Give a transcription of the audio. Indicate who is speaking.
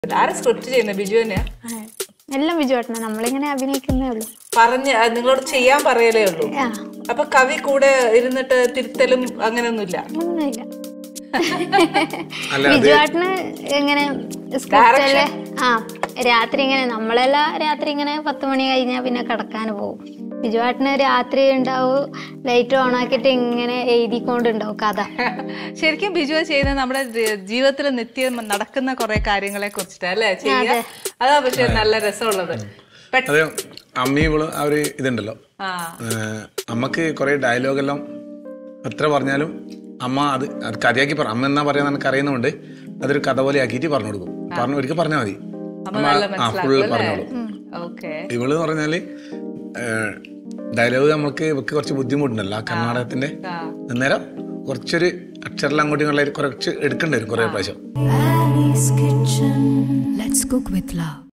Speaker 1: ആരെ സ്ക്രിപ്റ്റ് ചെയ്യുന്നത് ബിജു തന്നെയാ
Speaker 2: ആ, എല്ലാം ബിജുവേട്ടന നമ്മളിങ്ങനെ അഭിനയിക്കുന്നേ ഉള്ളൂ
Speaker 1: പറഞ്ഞ് അത് നിങ്ങളോട് ചെയ്യാൻ പറയലേ ഉള്ളൂ
Speaker 2: ആ
Speaker 1: അപ്പൊ കവി കൂടെ ഇരുന്നിട്ട് തിരുത്തലും അങ്ങനെയൊന്നുമില്ല
Speaker 2: ഒന്നുമില്ല
Speaker 3: അല്ല അത്
Speaker 2: ബിജുവേട്ടന് ഇങ്ങനെ സ്ക്രിപ്റ്റല്ലേ ആ രാത്രി ഇങ്ങനെ നമ്മളെല്ലാം രാത്രി ഇങ്ങനെ പത്ത് മണി കഴിഞ്ഞാൽ പിന്നെ കിടക്കാൻ പോകും ബിജുവേട്ടന് രാത്രി ഉണ്ടാവും ലൈറ്റ് ഓൺ ആക്കിയിട്ട് ഇങ്ങനെ എഴുതിക്കൊണ്ടുണ്ടാവും കഥ
Speaker 1: ശരിക്കും ബിജു ചെയ്യുന്നത് നമ്മുടെ ജീവിതത്തിൽ നിത്യം നടക്കുന്ന കുറെ കാര്യങ്ങളെ കുറിച്ചിട്ട് അല്ലേ ചെയ്യുക അതാ പക്ഷെ നല്ല രസമുള്ളത് പെട്ട-
Speaker 3: അത് അമ്മയും ഇവള് ആ ഒരു ഇതുണ്ടല്ലോ
Speaker 1: ആ
Speaker 3: ഏഹ് അമ്മക്ക് കുറെ ഡയലോഗെല്ലാം എത്ര പറഞ്ഞാലും അമ്മ അത് അത് കഥയാക്കി പറ അമ്മ എന്നാ പറയാന്ന് എനിക്ക് അറിയുന്നതുകൊണ്ട് അതൊരു കഥ പോലെ ആക്കിയിട്ട് പറഞ്ഞു കൊടുക്കും പറഞ്ഞു ഒരിക്കൽ പറഞ്ഞാൽ മതി
Speaker 1: അമ്മ നല്ല
Speaker 3: ആ ഫുള്ള്
Speaker 1: മനസ്സിലാക്കും
Speaker 3: പറഞ്ഞോളൂ
Speaker 1: ഓക്കെ
Speaker 3: ഇവള് എന്ന് പറഞ്ഞാല് ഡയലോഗ് നമുക്ക് ഇവക്ക് കുറച്ച് ബുദ്ധിമുട്ടുണ്ടല്ലോ ആ കർണാടകത്തിന്റെ
Speaker 1: ആ
Speaker 3: അന്നേരം കുറച്ചൊരു അക്ഷരം അങ്ങോട്ടും ഇങ്ങോട്ടും കുറച്ച് എടുക്കേണ്ടി വരും കുറെ പ്രാവശ്യം
Speaker 4: Annie's Kitchen. Let's cook with love.